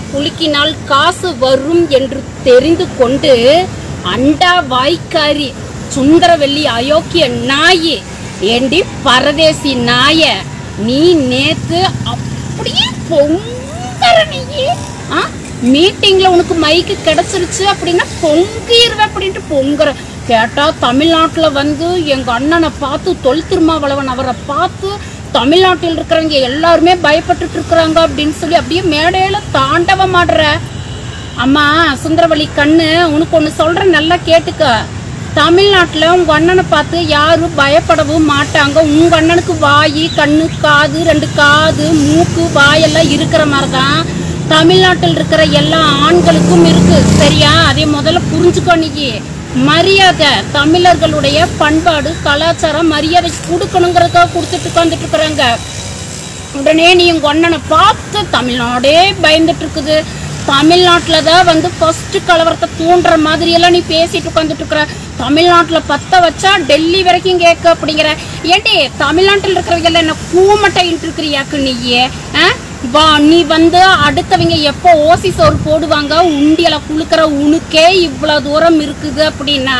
குலுக்கினால் காசு வரும் என்று தெரிந்து கொண்டு அண்டா வாய்க்காரி சுந்தரவெள்ளி அயோக்கிய நாயே ஏண்டி பரதேசி நாய நீ நேத்து அப்படியே பொங்கற நீயே ஆ மீட்டிங்ல உனக்கு மைக்கு கிடைச்சிருச்சு அப்படின்னா பொங்கிருவ அப்படின்ட்டு பொங்குற கேட்டா தமிழ்நாட்டுல வந்து எங்க அண்ணனை பார்த்து தொல் திருமாவளவன் அவரை பார்த்து தமிழ்நாட்டில் இருக்கிறவங்க எல்லாருமே பயப்பட்டுட்டு இருக்கிறாங்க அப்படின்னு சொல்லி அப்படியே மேடையில தாண்டவம் ஆடுற அம்மா சுந்தரவள்ளி கண்ணு உனக்கு ஒன்று சொல்கிறேன் நல்லா கேட்டுக்க தமிழ்நாட்டில் உங்கள் அண்ணனை பார்த்து யாரும் பயப்படவும் மாட்டாங்க உங்கள் அண்ணனுக்கு வாய் கண்ணு காது ரெண்டு காது மூக்கு வாயெல்லாம் இருக்கிற மாதிரி தான் தமிழ்நாட்டில் இருக்கிற எல்லா ஆண்களுக்கும் இருக்கு சரியா அதை முதல்ல புரிஞ்சுக்கோ நீ மரியாதை தமிழர்களுடைய பண்பாடு கலாச்சாரம் மரியாதை கொடுக்கணுங்கிறதுக்காக கொடுத்துட்டு உட்காந்துட்டு இருக்கிறாங்க உடனே நீ உங்க அண்ணனை பார்த்து தமிழ்நாடே பயந்துட்டு இருக்குது தமிழ்நாட்டில் தான் வந்து ஃபர்ஸ்ட் கலவரத்தை தூண்டுற மாதிரி எல்லாம் நீ பேசிட்டு உட்காந்துட்டு இருக்கிற தமிழ்நாட்டில் பத்த வச்சா டெல்லி வரைக்கும் கேட்க அப்படிங்கிற ஏண்டி தமிழ்நாட்டில் இருக்கிறவங்க எல்லாம் என்ன கூமட்டைன்ட்டு இருக்கிறியாக்கு நீயே ஆ? வா நீ வந்து அடுத்தவங்க எப்போ ஓசி சோறு போடுவாங்க உண்டியல குளுக்கிற உனக்கே இவ்வளவு தூரம் இருக்குது அப்படின்னா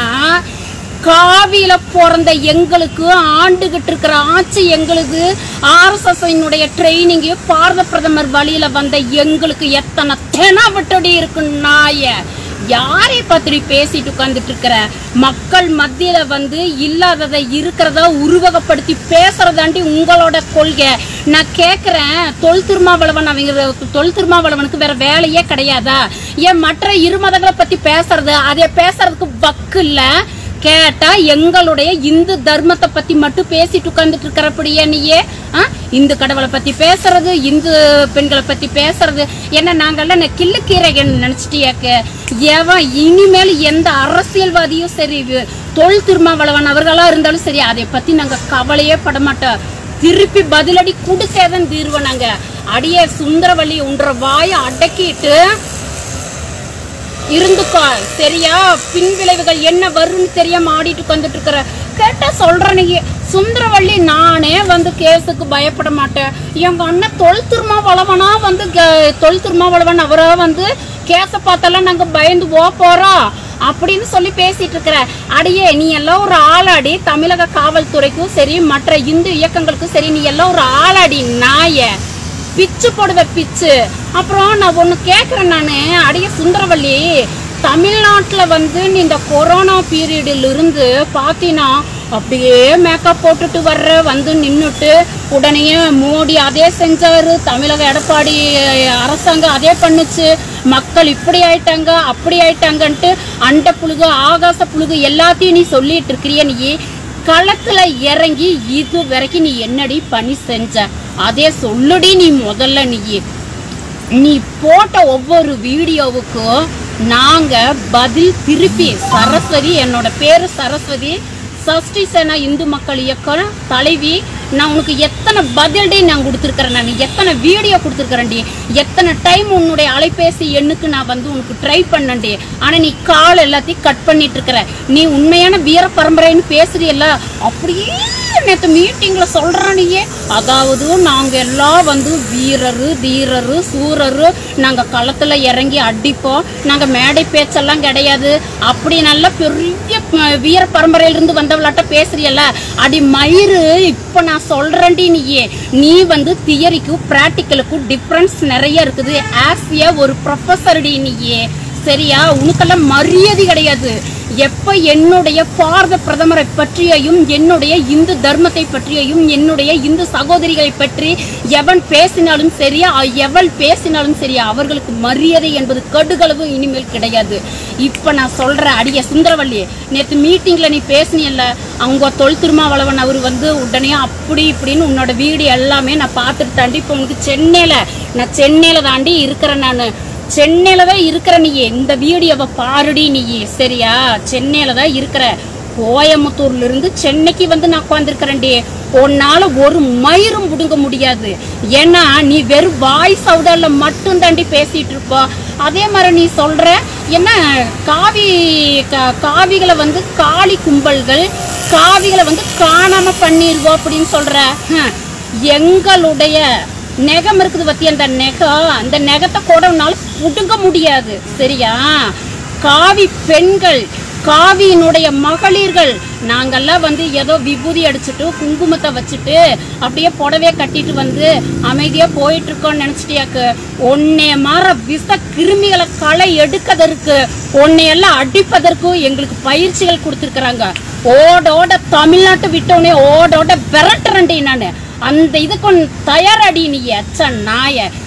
காவியில பிறந்த எங்களுக்கு ஆண்டுகிட்டு இருக்கிற ஆட்சி எங்களுக்கு ஆர்எஸ்எஸ் ட்ரைனிங் பாரத பிரதமர் வழியில வந்த எங்களுக்கு எத்தனை தெனாவட்டடி இருக்கு நாய யாரை பத்தி பேசிட்டு உட்கார்ந்துட்டு இருக்கிற மக்கள் மத்தியில வந்து இல்லாததை இருக்கிறத உருவகப்படுத்தி பேசுறதாண்டி உங்களோட கொள்கை நான் கேக்குறேன் தொல் திருமாவளவன் அவங்க தொல் திருமாவளவனுக்கு வேற வேலையே கிடையாதா ஏன் மற்ற இரு மதங்களை பத்தி பேசுறது அதை பேசுறதுக்கு வக்கு இல்ல கேட்டா எங்களுடைய இந்து தர்மத்தை பத்தி மட்டும் பேசிட்டு உட்கார்ந்துட்டு இருக்கிறப்படியே நீயே ஆ? இந்து கடவுளை பத்தி பேசுறது இந்து பெண்களை பத்தி பேசுறது என்ன நாங்கெல்லாம் என்ன கிள்ளுக்கீரைகள் நினைச்சிட்டியாக்க எவன் இனிமேல் எந்த அரசியல்வாதியும் சரி வி- தொல் திருமாவளவன் அவர்களா இருந்தாலும் சரி அதை பத்தி நாங்க கவலையே பட மாட்டோம் திருப்பி பதிலடி கொடுத்தேதான் தீர்வோம் நாங்க அடியே சுந்தரவள்ளி உன்ற வாயை அடக்கிட்டு இருந்துக்கோ சரியா பின் விளைவுகள் என்ன வரும்னு தெரியாம ஆடிட்டு உட்காந்துட்டு இருக்கிற கேட்டா சொல்றேன் நீ சுந்தரவள்ளி நானே வந்து கேஸுக்கு பயப்பட மாட்டேன் எங்க அண்ணன் தொல் திருமாவளவனா வந்து கே- தொல் திருமாவளவன் அவரா வந்து கேஸை பார்த்தாலாம் நாங்க பயந்து போக போறோம் அப்படின்னு சொல்லி பேசிட்டு இருக்கிற அடியே நீ எல்லாம் ஒரு ஆளாடி தமிழக காவல்துறைக்கும் சரி மற்ற இந்து இயக்கங்களுக்கும் சரி நீ எல்லாம் ஒரு ஆளாடி நாய பிச்சு போடுவ பிச்சு அப்புறம் நான் ஒன்று கேட்குறேன் நான் அடிய சுந்தரவள்ளி தமிழ்நாட்டில் வந்து நீ இந்த கொரோனா பீரியடில் இருந்து பார்த்தீங்கன்னா அப்படியே மேக்கப் போட்டுட்டு வர்ற வந்து நின்றுட்டு உடனே மோடி அதே செஞ்சாரு தமிழக எடப்பாடி அஹ், அரசாங்கம் அதே பண்ணுச்சு மக்கள் இப்படி ஆயிட்டாங்க அப்படி ஆயிட்டாங்கன்ட்டு அண்ட புழுகு ஆகாச புழுகு எல்லாத்தையும் நீ சொல்லிட்டு இருக்கிறிய நீ களத்துல இறங்கி இது வரைக்கும் நீ என்னடி பண்ணி செஞ்ச அதே சொல்லுடி நீ முதல்ல நீ நீ போட்ட ஒவ்வொரு வீடியோவுக்கும் நாங்க பதில் திருப்பி சரஸ்வதி என்னோட பேரு சரஸ்வதி சஷ்டி சேனா இந்து மக்கள் இயக்கம் தலைவி நான் உனக்கு எத்தனை பதில்டி நான் கொடுத்துருக்கிறேன் நான் எத்தனை வீடியோ கொடுத்துருக்கிறேன்டி எத்தனை டைம் உன்னுடைய அலைபேசி எண்ணுக்கு நான் வந்து உனக்கு ட்ரை பண்ணேன்டி ஆனா நீ கால் எல்லாத்தையும் கட் பண்ணிட்டு இருக்கிற நீ உண்மையான வீர பரம்பரைன்னு பேசுறியல்ல அப்படியே நேற்று மீட்டிங்ல சொல்றானியே அதாவது நாங்க எல்லாம் வந்து வீரரு தீரரு சூரரு நாங்க களத்துல இறங்கி அடிப்போம் நாங்க மேடை பேச்செல்லாம் கிடையாது அப்படி நல்ல பெரிய அஹ், வீர பரம்பரையில இருந்து வந்தவளாட்ட பேசுறியல்ல அடி மயிறு இப்ப நான் சொல்றேன்டி நீயே நீ வந்து தியரிக்கும் பிராக்டிக்கலுக்கும் டிஃப்ரென்ஸ் நிறைய இருக்குது ஆஸ் ஏ ஒரு ப்ரொஃபஸர்டி நீயே சரியா உனக்கெல்லாம் மரியாதை கிடையாது எப்ப என்னுடைய பாரத பிரதமரை பற்றியையும் என்னுடைய இந்து தர்மத்தை பற்றியையும் என்னுடைய இந்து சகோதரிகளை பற்றி எவன் பேசினாலும் சரியா எவள் பேசினாலும் சரியா அவர்களுக்கு மரியாதை என்பது கடுகளவு இனிமேல் கிடையாது இப்ப நான் சொல்றேன் அடிய சுந்தரவள்ளி நேத்து மீட்டிங்ல நீ பேசினியல்ல அவங்க தொல் திருமாவளவன் அவர் வந்து உடனே அப்படி இப்படின்னு உன்னோட வீடு எல்லாமே நான் பார்த்துட்டு தாண்டி இப்போ உனக்கு சென்னையில நான் சென்னையில தாண்டி இருக்கிறேன் நான் சென்னையில தான் இருக்கிற நீ இந்த வீடியோவை பாருடி நீ சரியா சென்னையில தான் இருக்கிற கோயம்புத்தூர்ல இருந்து சென்னைக்கு வந்து நான் உட்காந்துருக்கிறேன்டி உன்னால ஒரு மயிரும் புடுங்க முடியாது ஏன்னா நீ வெறும் வாய்ஸ் அவுடர்ல மட்டும் தாண்டி பேசிட்டு இருப்ப அதே மாதிரி நீ சொல்ற என்ன காவி கா- காவிகளை வந்து காளி கும்பல்கள் காவிகளை வந்து காணாம பண்ணிடுவோம் அப்படின்னு சொல்ற ஹம். எங்களுடைய நெகம் இருக்குது பத்தி அந்த நெகம் அந்த நெகத்தை கூட உன்னால புடுங்க முடியாது சரியா காவி பெண்கள் காவியினுடைய மகளிர்கள் நாங்கெல்லாம் வந்து ஏதோ விபூதி அடிச்சுட்டு குங்குமத்தை வச்சுட்டு அப்படியே புடவைய கட்டிட்டு வந்து அமைதியா போயிட்டு இருக்கோம்னு நினைச்சிட்டியாக்கு உன்னைய மாற விச கிருமிகளை களை எடுக்கதற்கு உன்னையெல்லாம் அடிப்பதற்கும் எங்களுக்கு பயிற்சிகள் கொடுத்துருக்குறாங்க ஓட ஓட தமிழ்நாட்டை விட்டோடனே ஓட ஓட விரட்டுறேன்டி நான் அந்த இதுக்கு தயாரடி நீ எச்ச நாய